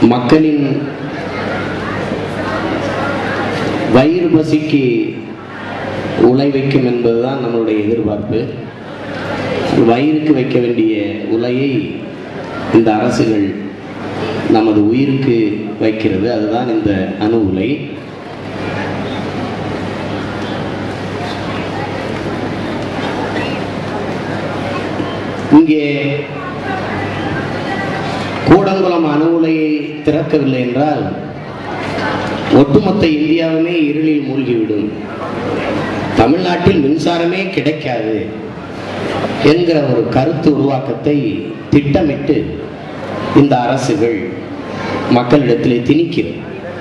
மக்களின் வயிறு பசிக்கு உலை வைக்கும் என்பதுதான் நம்மளுடைய எதிர்பார்ப்பு வயிறுக்கு வைக்க வேண்டிய உலையை இந்த அரசுகள் நமது உயிருக்கு வைக்கிறது அதுதான் இந்த அணு உலை இங்கே கூடங்குளம் அணு உலையை திறக்கவில்லை என்றால் ஒட்டுமொத்த இந்தியாவுமே இருளில் மூழ்கிவிடும் தமிழ்நாட்டில் மின்சாரமே கிடைக்காது என்கிற ஒரு கருத்து உருவாக்கத்தை திட்டமிட்டு இந்த அரசுகள் மக்களிடத்திலே திணிக்கிறது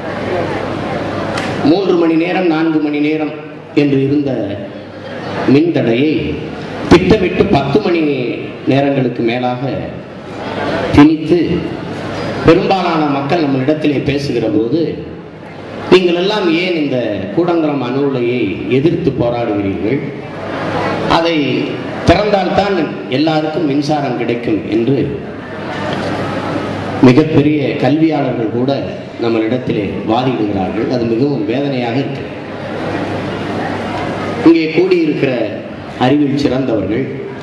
மூன்று மணி நேரம் நான்கு மணி நேரம் என்று இருந்த மின்தடையை திட்டமிட்டு பத்து மணி நேரங்களுக்கு மேலாக திணித்து பெரும்பாலான மக்கள் நம்மளிடத்திலே பேசுகிற போது நீங்கள் எல்லாம் ஏன் இந்த கூடங்குளம் அணு உலையை எதிர்த்து போராடுகிறீர்கள் அதை திறந்தால்தான் எல்லாருக்கும் மின்சாரம் கிடைக்கும் என்று மிகப்பெரிய கல்வியாளர்கள் கூட நம்மளிடத்திலே வாதிடுகிறார்கள் அது மிகவும் வேதனையாக இருக்கு இங்கே கூடியிருக்கிற அறிவில் சிறந்தவர்கள்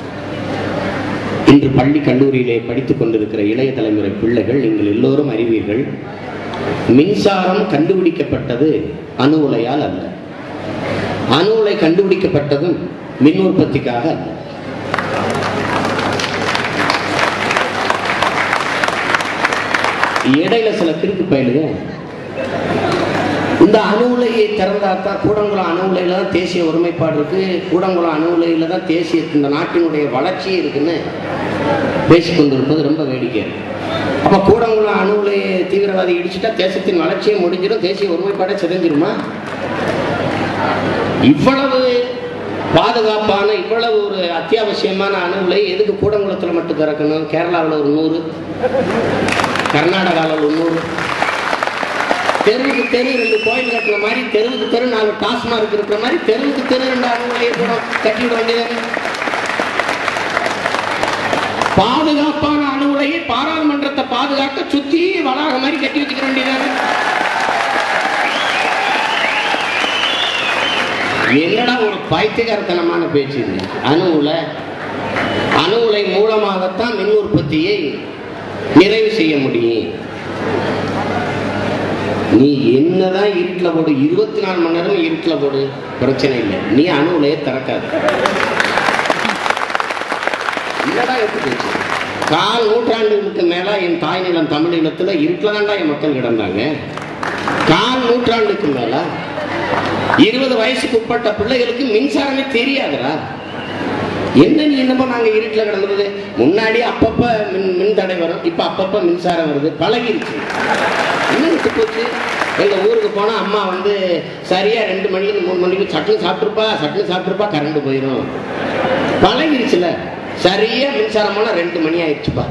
இன்று பள்ளி கல்லூரியிலே படித்துக் கொண்டிருக்கிற இளைய தலைமுறை பிள்ளைகள் நீங்கள் எல்லோரும் அறிவீர்கள் மின்சாரம் கண்டுபிடிக்கப்பட்டது அணு உலையால் அல்ல அணு உலை கண்டுபிடிக்கப்பட்டதும் மின் உற்பத்திக்காக அல்ல இடையில சில கிறுக்கு பயிலுங்க இந்த அணு உலையை திறந்தாத்தான் கூடங்குளம் அணு உலையில தான் தேசிய ஒருமைப்பாடு இருக்கு கூடங்குளம் அணு உலையில தான் தேசிய இந்த நாட்டினுடைய வளர்ச்சி இருக்குன்னு பேசிக்கொண்டிருப்பது ரொம்ப வேடிக்கை அப்ப கூடங்குளம் அணு உலையை தீவிரவாதி இடிச்சுட்டா தேசத்தின் வளர்ச்சியை முடிஞ்சிடும் தேசிய ஒருமைப்பாடை சிதைஞ்சிருமா இவ்வளவு பாதுகாப்பான இவ்வளவு ஒரு அத்தியாவசியமான அணு உலை எதுக்கு கூடங்குளத்தில் மட்டும் திறக்கணும் கேரளாவில் ஒரு நூறு கர்நாடகாவில் ஒரு நூறு தெருவுக்கு தெரு ரெண்டு கோயில் கட்டுற மாதிரி தெருவுக்கு தெரு நாலு டாஸ்மார்க் இருக்கிற மாதிரி தெருவுக்கு தெரு ரெண்டு அணு உலையை கூட கட்டிவிட வேண்டியது பாதுகாப்பான அணு உலையை பாராளுமன்றத்தை பாதுகாக்க சுத்தி வளாக மாதிரி கட்டி வச்சுக்க வேண்டியதானே என்னடா ஒரு பைத்தியகாரத்தனமான பேச்சு இது அணு உலை அணு உலை மூலமாகத்தான் மின் உற்பத்தியை நிறைவு செய்ய முடியும் நீ என்னதான் இருட்டில் போடு இருபத்தி நாலு மணி நேரம் இருட்டில் போடு பிரச்சனை இல்லை நீ அணு உலையை திறக்காது என்னடா எப்படி பேச்சு கால் நூற்றாண்டுகளுக்கு மேல என் தாய் நிலம் தமிழ் நிலத்துல இருட்டில் தான்டா என் மக்கள் கிடந்தாங்க கால் நூற்றாண்டுக்கு மேல இருபது வயசுக்கு உட்பட்ட பிள்ளைகளுக்கு மின்சாரமே தெரியாதுடா என்ன நீ என்னமோ நாங்க இருட்டில் கிடந்தது முன்னாடி அப்பப்ப மின் மின் தடை வரும் இப்ப அப்பப்ப மின்சாரம் வருது பழகிருச்சு என்ன விட்டு போச்சு எங்க ஊருக்கு போனா அம்மா வந்து சரியா ரெண்டு மணிக்கு மூணு மணிக்கு சட்னி சாப்பிட்டுருப்பா சட்னி சாப்பிட்டுருப்பா கரண்ட் போயிடும் பழகிருச்சுல சரியா மின்சாரம் போனா ரெண்டு மணி ஆயிடுச்சுப்பா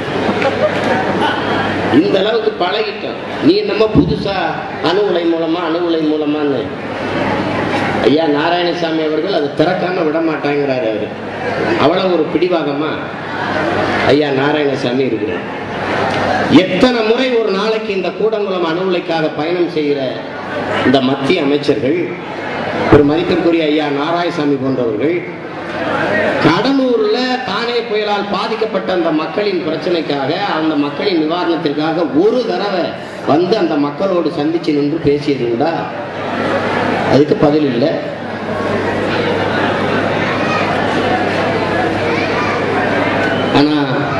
இந்த அளவுக்கு பழகிட்டோம் நீ என்னமோ புதுசா அணு உலை மூலமா அணு உலை மூலமான்னு ஐயா நாராயணசாமி அவர்கள் அதை திறக்காம விட மாட்டாங்கிறாரு அவரு அவ்வளவு ஒரு பிடிவாதமா ஐயா நாராயணசாமி இருக்கிறார் எத்தனை முறை ஒரு நாளைக்கு இந்த கூடங்குளம் அணு உலைக்காக பயணம் செய்கிற இந்த மத்திய அமைச்சர்கள் ஒரு மதிப்பிற்குரிய ஐயா நாராயணசாமி போன்றவர்கள் கடலூர்ல தானே புயலால் பாதிக்கப்பட்ட அந்த மக்களின் பிரச்சனைக்காக அந்த மக்களின் நிவாரணத்திற்காக ஒரு தடவை வந்து அந்த மக்களோடு சந்திச்சு நின்று பேசியதுண்டா அதுக்கு பதில் இல்லை ஆனா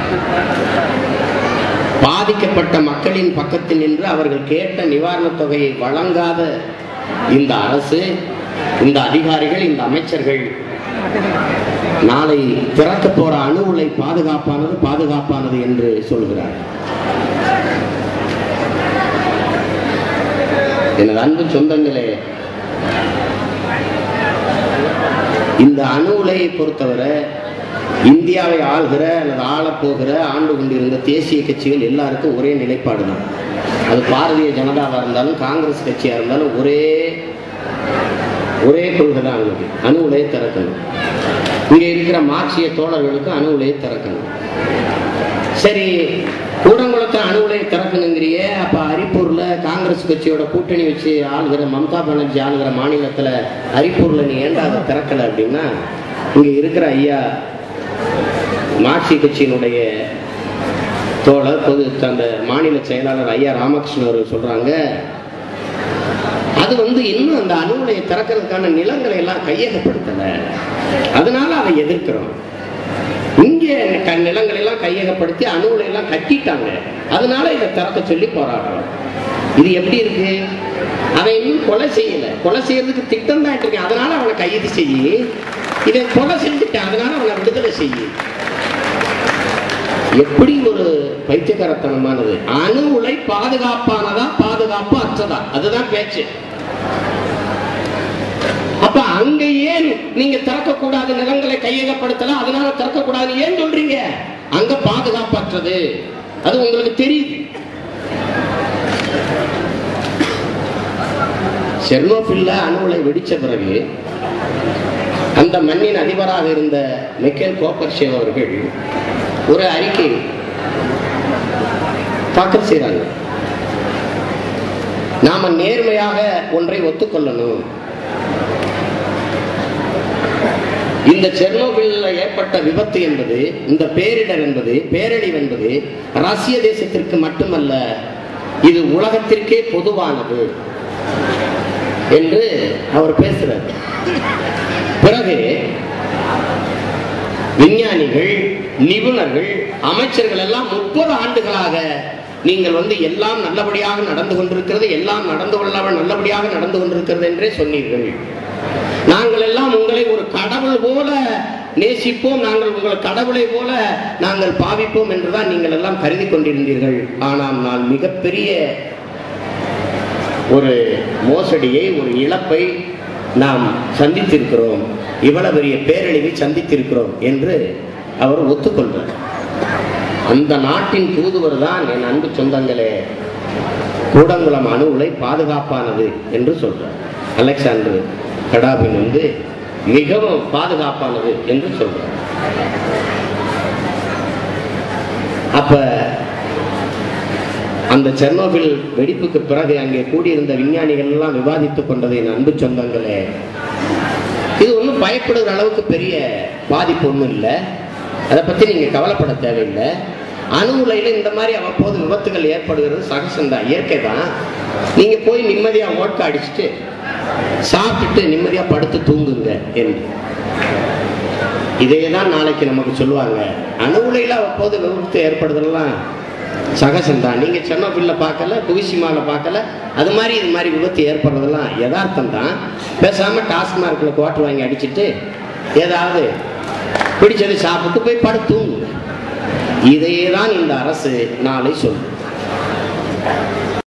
பாதிக்கப்பட்ட மக்களின் பக்கத்தில் நின்று அவர்கள் கேட்ட நிவாரணத் தொகையை வழங்காத இந்த அரசு இந்த அதிகாரிகள் இந்த அமைச்சர்கள் நாளை திறக்க போற அணு உலை பாதுகாப்பானது பாதுகாப்பானது என்று சொல்கிறார் எனது அன்பு சொந்தங்களே இந்த அணு உலையை பொறுத்தவரை இந்தியாவை ஆள்கிற அல்லது ஆளப்போகிற ஆண்டு கொண்டிருந்த தேசிய கட்சிகள் எல்லாருக்கும் ஒரே நிலைப்பாடு தான் அது பாரதிய ஜனதாவா இருந்தாலும் காங்கிரஸ் கட்சியா இருந்தாலும் ஒரே ஒரே கொள்கை தான் அவங்களுக்கு அணு உலையை திறக்கணும் இங்க இருக்கிற மார்க்சிய தோழர்களுக்கு அணு உலையை திறக்கணும் சரி கூடங்குளத்துல அணு உலையை திறக்கணுங்கிறியே அப்ப அரிப்பூர்ல காங்கிரஸ் கட்சியோட கூட்டணி வச்சு ஆளுகிற மம்தா பானர்ஜி ஆளுகிற மாநிலத்துல அரிப்பூர்ல நீ ஏன்டா அதை திறக்கல அப்படின்னா இங்க இருக்கிற ஐயா மார்க்சி கட்சியினுடைய தோழர் பொது அந்த மாநில செயலாளர் ஐயா ராமகிருஷ்ணன் அவர்கள் சொல்றாங்க அது வந்து இன்னும் அந்த அணு உலையை திறக்கிறதுக்கான நிலங்களை எல்லாம் கையகப்படுத்தல அதனால அதை எதிர்க்கிறோம் இங்கே க- நிலங்களை எல்லாம் கையகப்படுத்தி அணு உலை எல்லாம் கட்டிட்டாங்க அதனால இதை திறக்க சொல்லி போராடுறோம் இது எப்படி இருக்கு அவன் இன்னும் கொலை செய்யல கொலை செய்யறதுக்கு திட்டம் தான் இருக்கேன் அதனால அவனை கைது செய்யி இதை கொலை செஞ்சுட்டான் அதனால அவனை விடுதலை செய்யி எப்படி ஒரு பைத்தியகாரத்தனமானது அணு உலை பாதுகாப்பானதா பாதுகாப்பு அற்றதா அதுதான் பேச்சு அப்ப அங்க ஏன் நீங்க திறக்க கூடாது நிலங்களை கையகப்படுத்தல அதனால திறக்க கூடாது ஏன் சொல்றீங்க அங்க பாதுகாப்பற்றது அது உங்களுக்கு தெரியுது செர்னோபில்ல அணு உலை வெடிச்ச பிறகு அந்த மண்ணின் அதிபராக இருந்த மிக்கேல் கோப்பர்ஷேவ் அவர்கள் ஒரு அறிக்கை தாக்கல் செய்றாங்க நாம நேர்மையாக ஒன்றை ஒத்துக்கொள்ளணும் இந்த செர்னோபில்ல ஏற்பட்ட விபத்து என்பது இந்த பேரிடர் என்பது பேரழிவு என்பது ரஷ்ய தேசத்திற்கு மட்டுமல்ல இது உலகத்திற்கே பொதுவானது என்று அவர் பேசுறார் பிறகு விஞ்ஞானிகள் நிபுணர்கள் அமைச்சர்கள் எல்லாம் முப்பது ஆண்டுகளாக நீங்கள் வந்து எல்லாம் நல்லபடியாக நடந்து கொண்டிருக்கிறது எல்லாம் நடந்து கொள்ளாமல் நல்லபடியாக நடந்து கொண்டிருக்கிறது என்றே சொன்னீர்கள் நாங்கள் எல்லாம் உங்களை ஒரு கடவுள் போல நேசிப்போம் நாங்கள் உங்களை கடவுளை போல நாங்கள் பாவிப்போம் என்றுதான் நீங்கள் எல்லாம் கருதி கொண்டிருந்தீர்கள் ஆனால் நான் மிகப்பெரிய ஒரு மோசடியை ஒரு இழப்பை நாம் சந்தித்திருக்கிறோம் இவ்வளவு பெரிய பேரழிவை சந்தித்திருக்கிறோம் என்று அவர் ஒத்துக்கொள்றார் அந்த நாட்டின் தூதுவர் தான் என் அன்பு சொந்தங்களே கூடங்குளம் அணு உலை பாதுகாப்பானது என்று சொல்றார் அலெக்சாண்டர் கடாபின் வந்து மிகவும் பாதுகாப்பானது என்று சொல்றார் அப்ப அந்த செர்னோபில் வெடிப்புக்கு பிறகு அங்கே கூடியிருந்த விஞ்ஞானிகள் எல்லாம் விவாதித்துக் கொண்டது என் அன்பு சொந்தங்களே இது ஒன்றும் பயப்படுகிற அளவுக்கு பெரிய பாதிப்பு ஒன்றும் இல்லை அதை பத்தி நீங்க கவலைப்பட தேவையில்லை அணு உலையில இந்த மாதிரி அவ்வப்போது விபத்துகள் ஏற்படுகிறது சகசம்தான் இயற்கை தான் நீங்க போய் நிம்மதியா ஓட்க அடிச்சுட்டு சாப்பிட்டுட்டு நிம்மதியா படுத்து தூங்குங்க என்று இதே தான் நாளைக்கு நமக்கு சொல்லுவாங்க அணு உலையில அவ்வப்போது விபத்து ஏற்படுதெல்லாம் சகசம்தான் நீங்க சென்னோபில்ல பார்க்கல புவிசிமால பார்க்கல அது மாதிரி இது மாதிரி விபத்து ஏற்படுறதெல்லாம் யதார்த்தம் தான் பேசாம டாஸ்மார்க்ல குவாட்டர் வாங்கி அடிச்சிட்டு ஏதாவது பிடிச்சதை சாப்பிட்டு போய் படுத்து தூங்குங்க இதையே தான் இந்த அரசு நாளை சொல்லும்